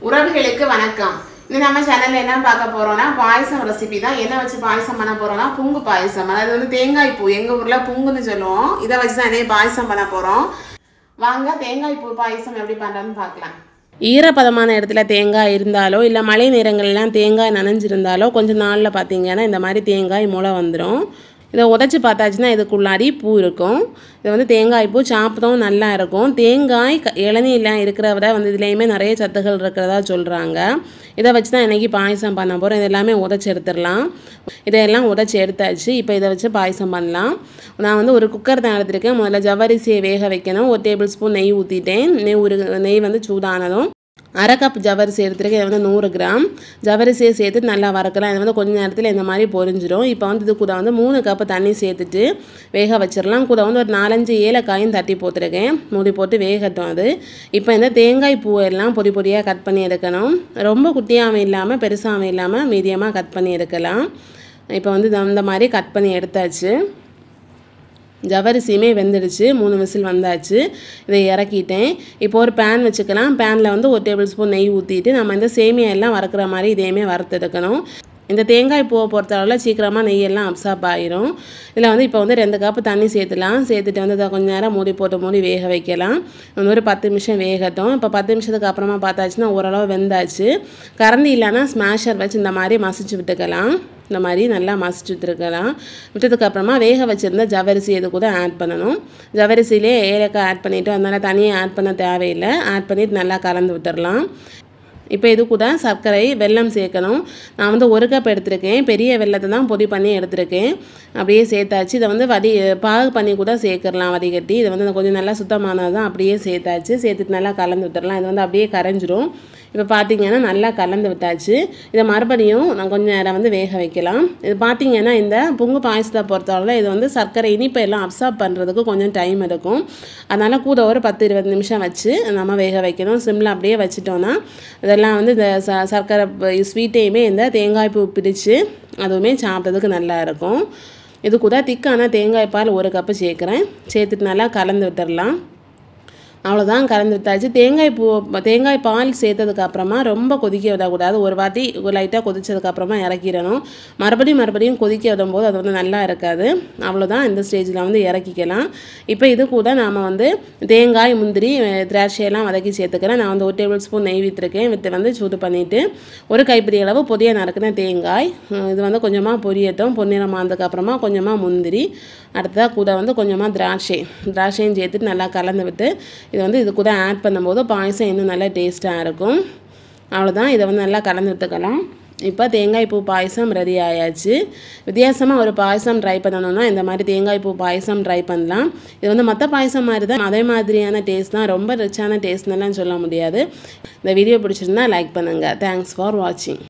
உறவுகளுக்கு வணக்கம் இது நம்ம சேனல்ல என்ன பார்க்க போறோம்னா பாயசம் ரெசிபி தான் என்ன வச்சு பாயசம் பண்ண போறோம்னா புங்கு பாயசம் அதாவது வந்து தேங்காய் பூ எங்க ஊர்ல புங்குன்னு சொல்லுவோம் இதை வச்சு தான் இதே பாயசம் பண்ண போறோம் வாங்க தேங்காய் பூ பாயசம் எப்படி பண்றதுன்னு பார்க்கலாம் ஈரப்பதமான இடத்துல தேங்காய் இருந்தாலோ இல்லை மழை நேரங்கள்லாம் தேங்காய் நனைஞ்சிருந்தாலோ கொஞ்சம் நாளில் பார்த்தீங்கன்னா இந்த மாதிரி தேங்காய் முளை வந்துடும் இதை உடைச்சி பார்த்தாச்சுன்னா இதுக்குள்ளாடி பூ இருக்கும் இது வந்து தேங்காய் பூ சாப்பிட்டவும் நல்லா இருக்கும் தேங்காய் க இளநீலாம் இருக்கிற விட வந்து இதுலேயுமே நிறைய சத்துகள் இருக்கிறதா சொல்கிறாங்க இதை வச்சு தான் இன்றைக்கி பாயசம் பண்ண போகிறோம் இது எல்லாமே உடைச்சி எடுத்துடலாம் இதையெல்லாம் உடைச்சி எடுத்தாச்சு இப்போ இதை வச்சு பாயசம் பண்ணலாம் நான் வந்து ஒரு குக்கர் தான் எடுத்திருக்கேன் முதல்ல ஜவ்வரிசியை வேக வைக்கணும் ஒரு டேபிள் ஸ்பூன் நெய் ஊற்றிட்டேன் நெய் ஒரு நெய் வந்து சூடானதும் அரை கப் ஜவரிசி எடுத்துருக்கேன் இது வந்து நூறு கிராம் ஜவரிசியை சேர்த்து நல்லா வறுக்கலாம் இது வந்து கொஞ்ச நேரத்தில் இந்த மாதிரி பொரிஞ்சிடும் இப்போ வந்து இது கூட வந்து மூணு கப்பு தண்ணி சேர்த்துட்டு வேக வச்சிடலாம் கூட வந்து ஒரு நாலஞ்சு ஏலக்காயும் தட்டி போட்டிருக்கேன் மூடி போட்டு வேகட்டும் அது இப்போ இந்த தேங்காய் பூவெல்லாம் பொடி பொடியாக கட் பண்ணி எடுக்கணும் ரொம்ப குட்டியாகவும் இல்லாமல் பெருசாகவும் இல்லாமல் மீடியமாக கட் பண்ணி எடுக்கலாம் இப்போ வந்து இந்த- இந்த மாதிரி கட் பண்ணி எடுத்தாச்சு ஜவரிசியுமே வெந்துடுச்சு மூணு விசில் வந்தாச்சு இதை இறக்கிட்டேன் இப்போ ஒரு பேன் வச்சுக்கலாம் பேனில் வந்து ஒரு டேபிள் ஸ்பூன் நெய் ஊற்றிட்டு நம்ம இந்த சேமியா எல்லாம் வறுக்கிற மாதிரி இதையுமே வறுத்தெடுக்கணும் இந்த தேங்காய் பூவை பொறுத்தளவில் சீக்கிரமாக நெய்யெல்லாம் அப்சாப் ஆயிரும் இதில் வந்து இப்போ வந்து ரெண்டு கப்பு தண்ணி சேர்த்துலாம் சேர்த்துட்டு வந்து இதை கொஞ்ச நேரம் மூடி போட்டு மூடி வேக வைக்கலாம் இன்னும் ஒரு பத்து நிமிஷம் வேகட்டும் இப்போ பத்து நிமிஷத்துக்கு அப்புறமா பார்த்தாச்சுன்னா ஓரளவு வெந்தாச்சு கரண்டி இல்லைன்னா ஸ்மாஷர் வச்சு இந்த மாதிரி மசிச்சு விட்டுக்கலாம் இந்த மாதிரி நல்லா மசிச்சு விட்டுருக்கலாம் விட்டதுக்கப்புறமா வேக வச்சுருந்த ஜவரிசி இது கூட ஆட் பண்ணணும் ஜவரிசிலே ஏலக்காய் ஆட் பண்ணிவிட்டு அதனால் தனியாக ஆட் பண்ண தேவையில்லை ஆட் பண்ணிவிட்டு நல்லா கலந்து விட்டுறலாம் இப்போ இது கூட சர்க்கரை வெல்லம் சேர்க்கணும் நான் வந்து ஒரு கப் எடுத்திருக்கேன் பெரிய வெல்லத்தை தான் பொடி பண்ணி எடுத்திருக்கேன் அப்படியே சேர்த்தாச்சு இதை வந்து வடி பாகு பண்ணி கூட சேர்த்துடலாம் வடிகட்டி இதை வந்து கொஞ்சம் நல்லா சுத்தமானது தான் அப்படியே சேர்த்தாச்சு சேர்த்துட்டு நல்லா கலந்து விட்டுறலாம் இது வந்து அப்படியே கரைஞ்சிரும் இப்போ பார்த்தீங்கன்னா நல்லா கலந்து விட்டாச்சு இதை மறுபடியும் நான் கொஞ்சம் நேரம் வந்து வேக வைக்கலாம் இது பார்த்தீங்கன்னா இந்த பொங்கு பாயசத்தை பொறுத்தவரை இது வந்து சர்க்கரை இனிப்பை எல்லாம் அப்சார்ப் பண்ணுறதுக்கு கொஞ்சம் டைம் எடுக்கும் அதனால் கூட ஒரு பத்து இருபது நிமிஷம் வச்சு நம்ம வேக வைக்கணும் சிம்மில் அப்படியே வச்சிட்டோன்னா இதெல்லாம் வந்து இந்த ச சர்க்கரை ஸ்வீட்டையுமே இந்த தேங்காய் பூ பிடிச்சு அதுவுமே சாப்பிட்றதுக்கு நல்லா இருக்கும் இது கூட திக்கான தேங்காய் பால் ஒரு கப்பு சேர்க்குறேன் சேர்த்துட்டு நல்லா கலந்து விட்டுறலாம் அவ்வளோதான் கலந்து விட்டாச்சு தேங்காய் பூ தேங்காய் பால் சேர்த்ததுக்கு அப்புறமா ரொம்ப கொதிக்க விடக்கூடாது ஒரு வாட்டி லைட்டாக கொதிச்சதுக்கப்புறமா இறக்கிடணும் மறுபடியும் மறுபடியும் கொதிக்க விடும்போது அது வந்து நல்லா இருக்காது அவ்வளோதான் இந்த ஸ்டேஜில் வந்து இறக்கிக்கலாம் இப்போ இது கூட நாம் வந்து தேங்காய் முந்திரி அஹ், திராட்சையெல்லாம் வதக்கி சேர்த்துக்கிறேன் நான் வந்து ஒரு டேபிள் ஸ்பூன் நெய் விற்றுருக்கேன் வித்து வந்து சூடு பண்ணிவிட்டு ஒரு கைப்பிடி அளவு பொடியாக நறுக்கின தேங்காய் அஹ், இது வந்து கொஞ்சமாக பொரியட்டும் பொன்னிறம் ஆனதுக்கப்புறமா கொஞ்சமாக முந்திரி அடுத்ததாக கூட வந்து கொஞ்சமாக திராட்சை திராட்சையும் சேர்த்துட்டு நல்லா கலந்து விட்டு இது வந்து இது கூட ஆட் பண்ணும்போது பாயசம் இன்னும் நல்லா டேஸ்ட்டாக இருக்கும் அவ்வளோதான் இதை வந்து நல்லா கலந்து விட்டுக்கலாம் இப்போ தேங்காய் பூ பாயசம் ரெடி ஆயாச்சு வித்தியாசமாக ஒரு பாயசம் ட்ரை பண்ணணும்னா இந்த மாதிரி தேங்காய் பூ பாயசம் ட்ரை பண்ணலாம் இது வந்து மற்ற பாயசம் மாதிரி தான் அதே மாதிரியான டேஸ்ட் தான் ரொம்ப ரிச்சான டேஸ்ட்னெல்லாம் சொல்ல முடியாது இந்த வீடியோ பிடிச்சிருந்தா லைக் பண்ணுங்கள் தேங்க்ஸ் ஃபார் வாட்சிங்